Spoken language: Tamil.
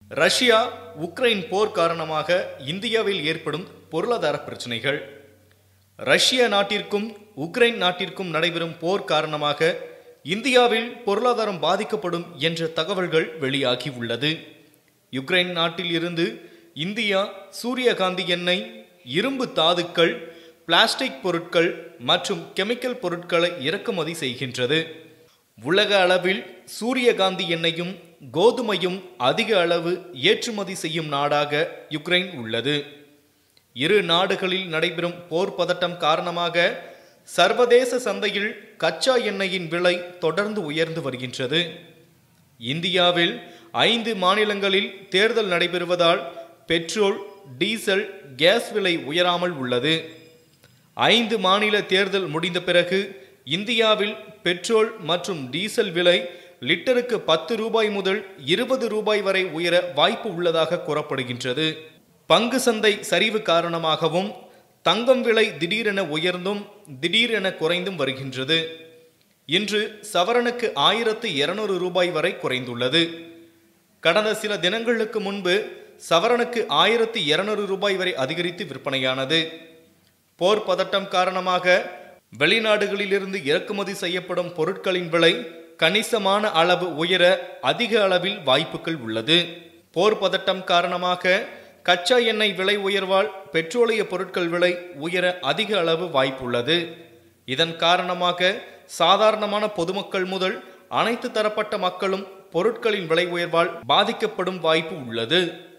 ரஷ்யா உக்ரைன் போர் காரணமாக இந்தியாவில் ஏற்படும் பொருளாதார பிரச்சனைகள் ரஷ்ய நாட்டிற்கும் உக்ரைன் நாட்டிற்கும் நடைபெறும் போர் காரணமாக இந்தியாவில் பொருளாதாரம் பாதிக்கப்படும் என்ற தகவல்கள் வெளியாகி உள்ளது யுக்ரைன் நாட்டில் இருந்து இந்தியா சூரியகாந்தி எண்ணெய் இரும்பு தாதுக்கள் பிளாஸ்டிக் பொருட்கள் மற்றும் கெமிக்கல் பொருட்களை இறக்குமதி செய்கின்றது உலக அளவில் சூரியகாந்தி எண்ணெயும் கோதுமையும் அதிக அளவு ஏற்றுமதி செய்யும் நாடாக யுக்ரைன் உள்ளது இரு நாடுகளில் நடைபெறும் போர் பதட்டம் காரணமாக சர்வதேச சந்தையில் கச்சா எண்ணெயின் விலை தொடர்ந்து உயர்ந்து வருகின்றது இந்தியாவில் ஐந்து மாநிலங்களில் தேர்தல் நடைபெறுவதால் பெட்ரோல் டீசல் கேஸ் விலை உயராமல் உள்ளது ஐந்து மாநில தேர்தல் முடிந்த பிறகு இந்தியாவில் பெட்ரோல் மற்றும் டீசல் விலை லிட்டருக்கு பத்து ரூபாய் முதல் இருபது ரூபாய் வரை உயர வாய்ப்பு உள்ளதாக கூறப்படுகின்றது பங்கு சந்தை சரிவு காரணமாகவும் தங்கம் விலை திடீரென உயர்ந்தும் திடீரென குறைந்தும் வருகின்றது இன்று சவரனுக்கு ஆயிரத்து இருநூறு ரூபாய் வரை குறைந்துள்ளது கடந்த சில தினங்களுக்கு முன்பு சவரனுக்கு ஆயிரத்து இருநூறு ரூபாய் வரை அதிகரித்து விற்பனையானது போர் பதட்டம் காரணமாக வெளிநாடுகளிலிருந்து இறக்குமதி செய்யப்படும் பொருட்களின் விலை கணிசமான அளவு உயர அதிக அளவில் வாய்ப்புகள் உள்ளது போர் பதட்டம் காரணமாக கச்சா எண்ணெய் விலை உயர்வால் பெட்ரோலிய பொருட்கள் விலை உயர அதிக அளவு வாய்ப்புள்ளது இதன் காரணமாக சாதாரணமான பொதுமக்கள் முதல் அனைத்து தரப்பட்ட மக்களும் பொருட்களின் விலை உயர்வால் பாதிக்கப்படும் வாய்ப்பு உள்ளது